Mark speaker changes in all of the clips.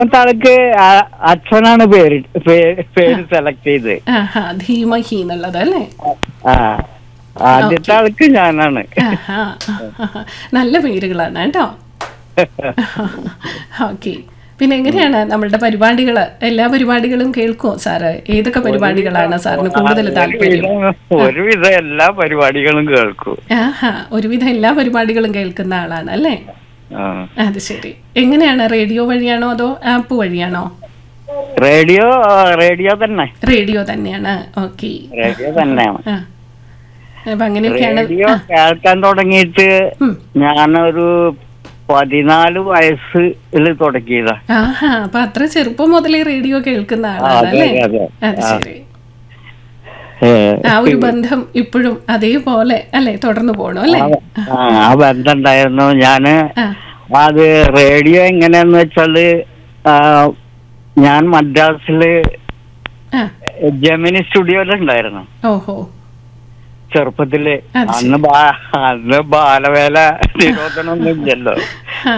Speaker 1: രണ്ടാമത്തെ ആൾക്ക് ആ- അച്ഛനാണ് പേര് പേ- പേര് സെലക്ട് ചെയ്ത്
Speaker 2: ആഹാ ധീമഹി എന്നുള്ളത് അല്ലേ
Speaker 1: ആ ആദ്യത്തെ ആൾക്ക് ഞാനാണ്
Speaker 2: ആഹാ, ആഹാ. നല്ല പേരുകളാണ് കേട്ടോ ഓക്കെ പിന്നെ എങ്ങനെയാണ് നമ്മളുടെ പരിപാടികൾ എല്ലാ പരിപാടികളും കേൾക്കുമോ സാറ് ഏതൊക്കെ പരിപാടികളാണ് സാറിന് കൂടുതൽ താല്പര്യം
Speaker 1: ഒരുവിധം- ഒരുവിധം എല്ലാ പരിപാടികളും കേൾക്കും
Speaker 2: ആഹാ ഒരുവിധം എല്ലാ പരിപാടികളും കേൾക്കുന്ന ആളാണ് അല്ലേ
Speaker 1: ആ.
Speaker 2: അത് ശരി എങ്ങനെയാണ് റേഡിയോ വഴിയാണോ അതോ ആപ്പ് വഴിയാണോ
Speaker 1: റേഡിയോ റേഡിയോ തന്നെ
Speaker 2: റേഡിയോ തന്നെയാണ് ഓക്കെ
Speaker 1: റേഡിയോ തന്നെയാണ്
Speaker 2: ആ അപ്പൊ അങ്ങനെയൊക്കെയാണ്
Speaker 1: റേഡിയോ കേൾക്കാൻ തുടങ്ങിയിട്ട്
Speaker 2: ഉം.
Speaker 1: ഞാനൊരു പതിനാല് വയസ്സിൽ തുടങ്ങിയതാ
Speaker 2: ആഹാ അപ്പൊ അത്ര ചെറുപ്പം മുതലേ റേഡിയോ കേൾക്കുന്ന
Speaker 1: ആ,
Speaker 2: ആളാണ്
Speaker 1: അതെ,
Speaker 2: അല്ലേ
Speaker 1: അതെ.
Speaker 2: അത്
Speaker 1: ആ.
Speaker 2: ശരി
Speaker 1: ഏ,
Speaker 2: ആ ഒരു ബന്ധം ഇപ്പോഴും അതേപോലെ അല്ലേ തുടർന്നു പോകണം അല്ലേ
Speaker 1: ആ, ആ ബന്ധം ഉണ്ടായിരുന്നു ഞാന്
Speaker 2: ആ
Speaker 1: അത് റേഡിയോ എങ്ങനെയാന്ന് വെച്ചാല് ആ, ഞാൻ മദ്രാസില്
Speaker 2: ആ
Speaker 1: ജെമിനി സ്റ്റുഡിയോയിലുണ്ടായിരുന്നു
Speaker 2: ഓഹോ
Speaker 1: ചെറുപ്പത്തില്
Speaker 2: അത് ശരി.
Speaker 1: അന്ന് ബാ- അന്ന് ബാലവേല നിരോധനമൊന്നും ഇല്ലല്ലോ
Speaker 2: ആ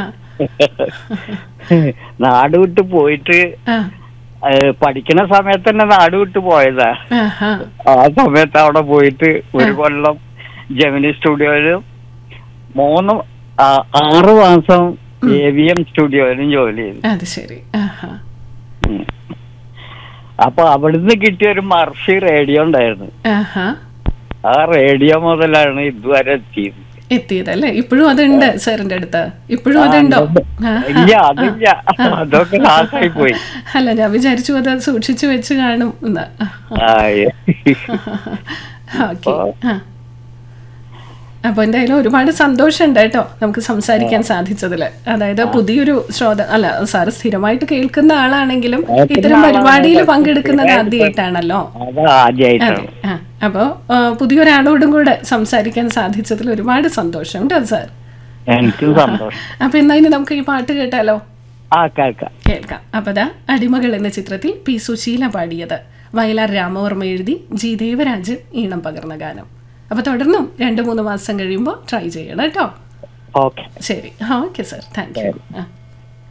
Speaker 1: നാട് വിട്ട് പോയിട്ട്
Speaker 2: ആ
Speaker 1: ഏ, പഠിക്കുന്ന സമയത്ത് തന്നെ നാട് വിട്ട് പോയതാ
Speaker 2: ആഹാ
Speaker 1: ആ സമയത്ത് അവിടെ പോയിട്ട് ഒരു കൊല്ലം ജെമിനി സ്റ്റുഡിയോയിലും മൂന്ന് ആ- ആറ് മാസം എ വി എം സ്റ്റുഡിയോയിലും ജോലി ചെയ്തു
Speaker 2: അത് ശരി ആഹാ
Speaker 1: ഉം. അപ്പൊ അവിടുന്ന് കിട്ടിയ ഒരു മർഷി റേഡിയോ ഉണ്ടായിരുന്നു
Speaker 2: ആഹാ
Speaker 1: ആ റേഡിയോ മുതലാണ് ഇതുവരെ എത്തിയത്
Speaker 2: എത്തിയതല്ലേ ഇപ്പോഴും അതുണ്ട് സാറിന്റെ അടുത്ത് ഇപ്പോഴും അതുണ്ടോ ആഹാ.
Speaker 1: ഇല്ല അതില്ല അതൊക്കെ നാശമായി പോയി
Speaker 2: അല്ല ഞാൻ വിചാരിച്ചു അത് സൂക്ഷിച്ചു വെച്ച് കാണും എന്ന്
Speaker 1: ആ,
Speaker 2: ഓക്കെ ആ അപ്പൊ എന്തായാലും ഒരുപാട് സന്തോഷമുണ്ട് കേട്ടോ നമുക്ക് സംസാരിക്കാൻ സാധിച്ചതിൽ അതായത് പുതിയൊരു ശ്രോത അല്ല സാറ് സ്ഥിരമായിട്ട് കേൾക്കുന്ന ആളാണെങ്കിലും ഇത്തരം പരിപാടിയിൽ പങ്കെടുക്കുന്നത് ആദ്യമായിട്ടാണല്ലോ
Speaker 1: അത് ആദ്യമായിട്ടാണ്
Speaker 2: അതെ ആ അപ്പോൾ പുതിയൊരാളോടും കൂടെ സംസാരിക്കാൻ സാധിച്ചതിൽ ഒരുപാട് സന്തോഷം കേട്ടോ സാർ
Speaker 1: എനിക്കും സന്തോഷം
Speaker 2: അപ്പൊ എന്നാ ഇനി നമുക്ക് ഈ പാട്ട് കേട്ടാലോ
Speaker 1: ആ കേൾക്കാം
Speaker 2: കേൾക്കാം അപ്പൊ ദാ അടിമകൾ എന്ന ചിത്രത്തിൽ പി സുശീല പാടിയത് വയലാർ രാമവർമ്മ എഴുതി ജി ദേവരാജ് ഈണം പകർന്ന ഗാനം അപ്പൊ തുടർന്നും രണ്ട് മൂന്ന് മാസം കഴിയുമ്പോൾ ട്രൈ ചെയ്യണം കേട്ടോ
Speaker 1: ഓക്കെ
Speaker 2: ശരി ഓക്കെ സർ താങ്ക് യു ആ